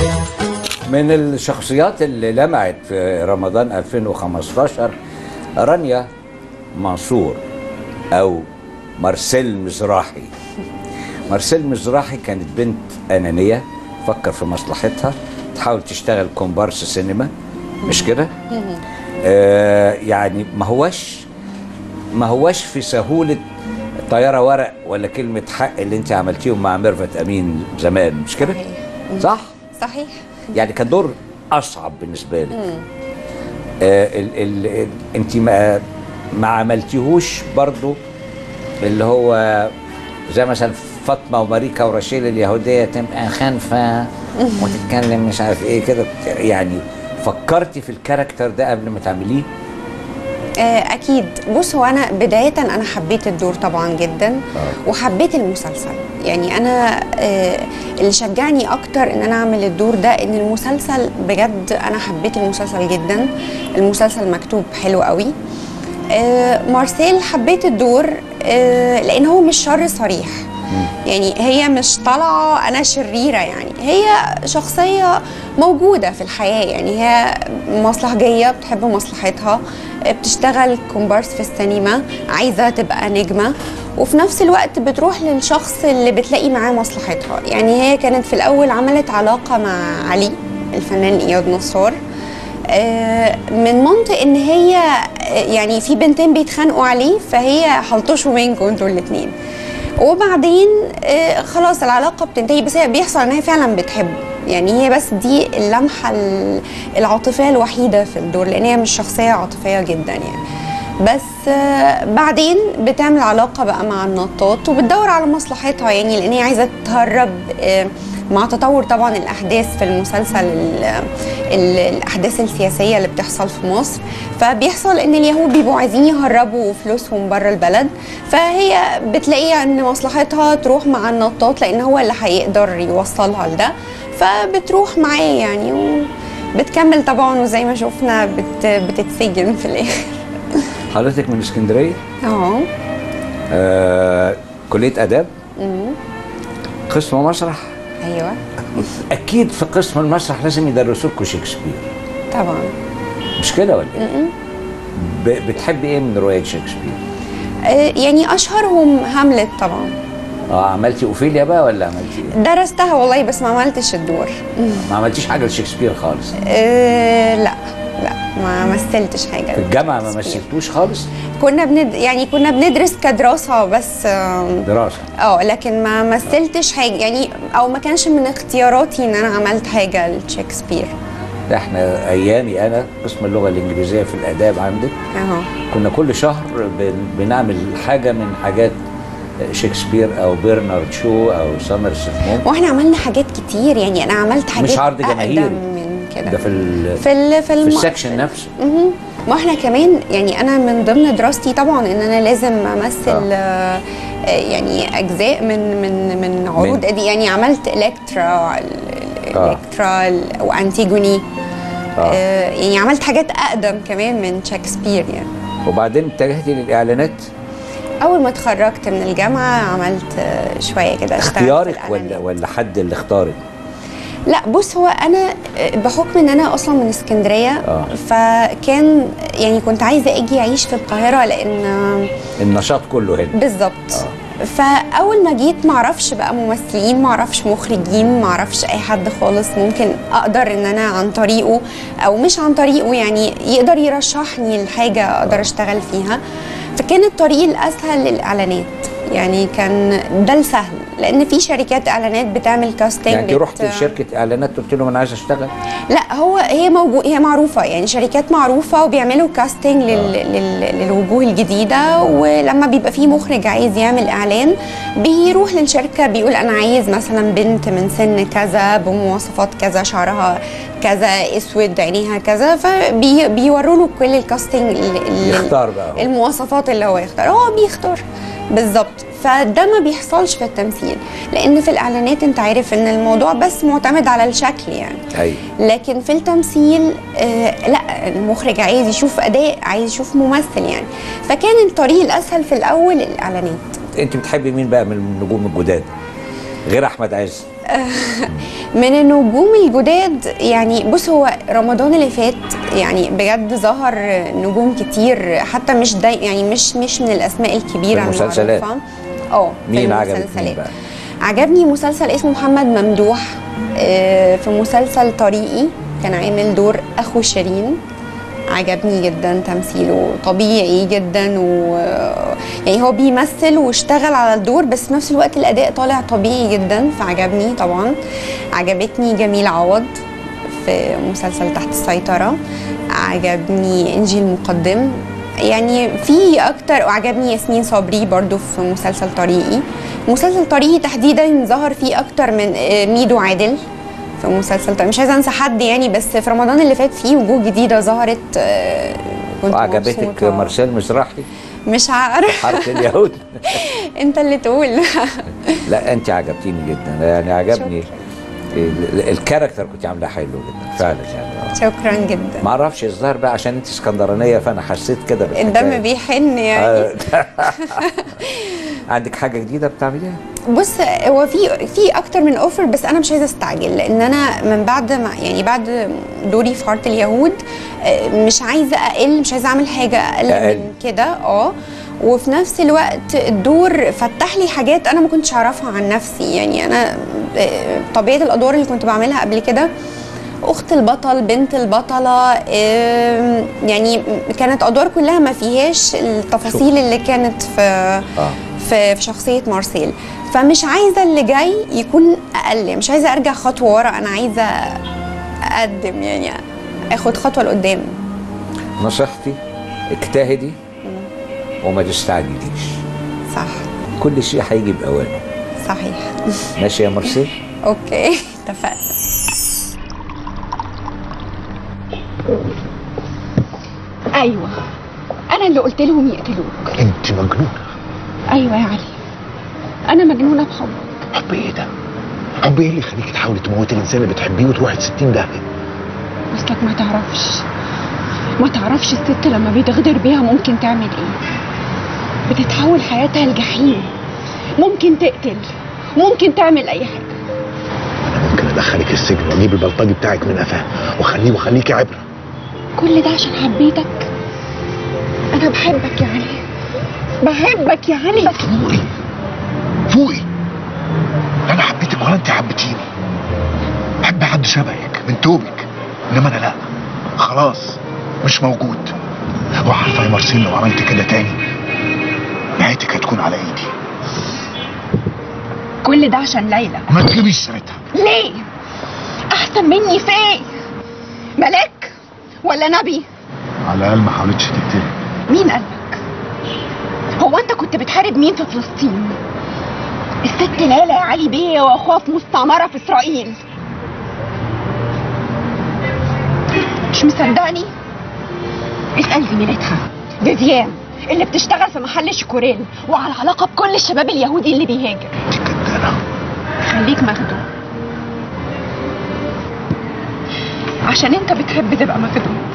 من الشخصيات اللي لمعت في رمضان 2015 رانيا منصور او مارسيل مزراحي مارسيل مزراحي كانت بنت انانيه تفكر في مصلحتها تحاول تشتغل كومبارس سينما مش كده آه يعني ما هوش ما هوش في سهوله طياره ورق ولا كلمه حق اللي انت عملتيهم مع ميرفت امين زمان مش كده صحيح. صح صحيح يعني كان دور اصعب بالنسبه لك آه ال ال ال انت ما ما عملتيهوش برضو اللي هو زي مثلا فاطمه وماريكا ورشيل اليهوديه تبقى خانفه وتتكلم مش عارف ايه كده يعني فكرتي في الكاركتر ده قبل ما تعمليه آه، اكيد بص هو انا بدايه انا حبيت الدور طبعا جدا آه. وحبيت المسلسل يعني انا آه، اللي شجعني اكتر ان انا اعمل الدور ده ان المسلسل بجد انا حبيت المسلسل جدا المسلسل مكتوب حلو قوي آه، مارسيل حبيت الدور آه، لان هو مش شر صريح يعني هي مش طالعه انا شريره يعني هي شخصيه موجوده في الحياه يعني هي مصلحجيه بتحب مصلحتها بتشتغل كومبارس في السينما عايزه تبقى نجمه وفي نفس الوقت بتروح للشخص اللي بتلاقي معاه مصلحتها يعني هي كانت في الاول عملت علاقه مع علي الفنان اياد نصار آه، من منطق ان هي آه، يعني في بنتين بيتخانقوا عليه فهي هلطشوا منكم انتوا الاثنين وبعدين آه، خلاص العلاقه بتنتهي بس هي بيحصل ان هي فعلا بتحبه يعني هي بس دي اللمحه ال- العاطفيه الوحيده في الدور لان هي مش شخصيه عاطفيه جدا يعني بس آه، بعدين بتعمل علاقه بقى مع النطاط وبتدور على مصلحتها يعني لان هي عايزه تهرب آه، مع تطور طبعا الاحداث في المسلسل ال ال الاحداث السياسيه اللي بتحصل في مصر فبيحصل ان اليهود بيبقوا عايزين يهربوا فلوسهم بره البلد فهي بتلاقي ان مصلحتها تروح مع النطاط لان هو اللي هيقدر يوصلها لده فبتروح معاه يعني وبتكمل طبعا وزي ما شفنا بت بتتسجن في الاخر حضرتك من اسكندريه اه آه كليه اداب أمم. قسم مسرح ايوه اكيد في قسم المسرح لازم يدرسوا لكم شكسبير طبعا مش كده ولا ايه؟ ب- بتحبي ايه من روايه شكسبير؟ آه، يعني اشهرهم هاملت طبعا اه عملتي اوفيليا بقى ولا عملتي ايه؟ درستها والله بس ما عملتش الدور ما عملتيش حاجه لشكسبير خالص أه لا لا ما مثلتش حاجه في الجامعه ما شكسبير. مثلتوش خالص كنا بند يعني كنا بندرس كدراسه بس آم، دراسه اه لكن ما مثلتش حاجه يعني او ما كانش من اختياراتي ان انا عملت حاجه لشكسبير ده احنا ايامي انا قسم اللغه الانجليزيه في الاداب عندك اهو كنا كل شهر بن- بنعمل حاجه من حاجات شكسبير او برنارد شو او سامرسيت مونك واحنا عملنا حاجات كتير يعني انا عملت حاجات عرض جماهيري. أقدم من كده ده في ال- في ال في, في الم... السكشن نفسه مهم. ما احنا كمان يعني انا من ضمن دراستي طبعا ان انا لازم امثل آه. يعني اجزاء من من من عروض من- دي يعني عملت الكترا ال- آه. الكترا ال- وانتيجوني آه. آه. يعني عملت حاجات اقدم كمان من شكسبير يعني وبعدين اتجهتي للاعلانات اول ما اتخرجت من الجامعه عملت آه، شويه كده اشتغلت في اختيارك ولا الإعلانات. ولا حد اللي اختارك؟ لا بص هو انا بحكم ان انا اصلا من اسكندريه آه. فكان يعني كنت عايزه اجي اعيش في القاهره لان النشاط كله هنا بالظبط فاول ما جيت معرفش بقى ممثلين معرفش مخرجين معرفش اي حد خالص ممكن اقدر ان انا عن طريقه او مش عن طريقه يعني يقدر يرشحني لحاجه اقدر اشتغل فيها فكان الطريق الاسهل للاعلانات يعني كان ده السهل لان في شركات اعلانات بتعمل كاستنج يعني انت بت- رحت لشركه اعلانات قلت لهم انا عايز اشتغل لا هو هي موجود هي معروفه يعني شركات معروفه وبيعملوا كاستنج لل... لل... للوجوه الجديده ولما بيبقى في مخرج عايز يعمل اعلان بيروح للشركه بيقول انا عايز مثلا بنت من سن كذا بمواصفات كذا شعرها كذا اسود عينيها كذا فبيوروا له كل الكاستنج ال- ال- يختار بقى هو. المواصفات اللي هو يختار هو بيختار بالظبط فده ما بيحصلش في التمثيل لان في الاعلانات انت عارف ان الموضوع بس معتمد على الشكل يعني ايوه لكن في التمثيل آه لا المخرج عايز يشوف اداء عايز يشوف ممثل يعني فكان الطريق الاسهل في الاول الاعلانات انت بتحبي مين بقى من النجوم الجداد غير احمد عز من النجوم الجداد يعني بص هو رمضان اللي فات يعني بجد ظهر نجوم كتير حتى مش داي يعني مش مش من الاسماء الكبيره في المسلسلات. المعروفة. اه في مين عجبك مين المسلسلات. بقى؟ عجبني مسلسل اسمه محمد ممدوح آه، في مسلسل طريقي كان عامل دور اخو شيرين عجبني جدا تمثيله طبيعي جدا و يعني هو بيمثل واشتغل على الدور بس في نفس الوقت الاداء طالع طبيعي جدا فعجبني طبعا عجبتني جميل عوض في مسلسل تحت السيطرة عجبني انجي المقدم يعني في اكتر وعجبني ياسمين صبري برضو في مسلسل طريقي مسلسل طريقي تحديدا ظهر فيه اكتر من آه، ميدو عادل في مسلسل طريقي مش عايزه انسى حد يعني بس في رمضان اللي فات فيه وجوه جديده ظهرت آه، كنت وعجبتك مبسوطة. مارسيل مزراحي مش عارف حاره اليهود انت اللي تقول لا انت عجبتيني جدا يعني عجبني ال- الكاركتر كنت عاملاه حلو جدا فعلا يعني شكرا جدا ما اعرفش الظاهر بقى عشان انت اسكندرانيه فانا حسيت كده بالحكاية. الدم بيحن يعني آه. عندك حاجه جديده بتعمليها بص هو في في اكتر من اوفر بس انا مش عايزه استعجل لان انا من بعد ما يعني بعد دوري في حاره اليهود آه، مش عايزه اقل مش عايزه اعمل حاجه اقل, أقل. من كده اه وفي نفس الوقت الدور فتح لي حاجات انا ما كنتش اعرفها عن نفسي يعني انا آه، طبيعه الادوار اللي كنت بعملها قبل كده اخت البطل بنت البطله آم، يعني كانت ادوار كلها ما فيهاش التفاصيل اللي كانت في اه في في شخصيه مارسيل فمش عايزه اللي جاي يكون اقل مش عايزه ارجع خطوه ورا انا عايزه اقدم يعني اخد خطوه لقدام نصيحتي اجتهدي وما تستعجليش صح كل شيء هيجي باوانه صحيح ماشي يا مارسيل اوكي اتفقنا ايوه انا اللي قلت لهم يقتلوك انت مجنونه ايوه يا علي انا مجنونه بحبك حب ايه ده؟ حب ايه اللي يخليك تحاولي تموتي الانسان اللي بتحبيه وتروحي 60 داهيه؟ اصلك ما تعرفش ما تعرفش الست لما بيتغدر بيها ممكن تعمل ايه بتتحول حياتها لجحيم ممكن تقتل ممكن تعمل اي حاجه انا ممكن ادخلك السجن واجيب البلطجي بتاعك من قفاه واخليه واخليكي عبره كل ده عشان حبيتك انا بحبك يا علي بحبك يا علي فوقي فوقي لا انا حبيتك ولا انت حبيتيني بحب حد شبهك من توبك انما انا لا خلاص مش موجود وعارفه يا مارسيل لو عملت كده تاني نهايتك هتكون على ايدي كل ده عشان ليلى ما تجيبيش سيرتها ليه احسن مني في ايه ملاك ولا نبي على الاقل ما حاولتش تقتلي مين قالك هو انت كنت بتحارب مين في فلسطين الست ليلى يا علي بيه واخوها في مستعمره في اسرائيل مش مصدقني اسال زميلتها فيفيان اللي بتشتغل في محل شيكوريل وعلى علاقه بكل الشباب اليهودي اللي بيهاجر انت كدابه خليك مخدوم عشان انت بتحب تبقى مخدوم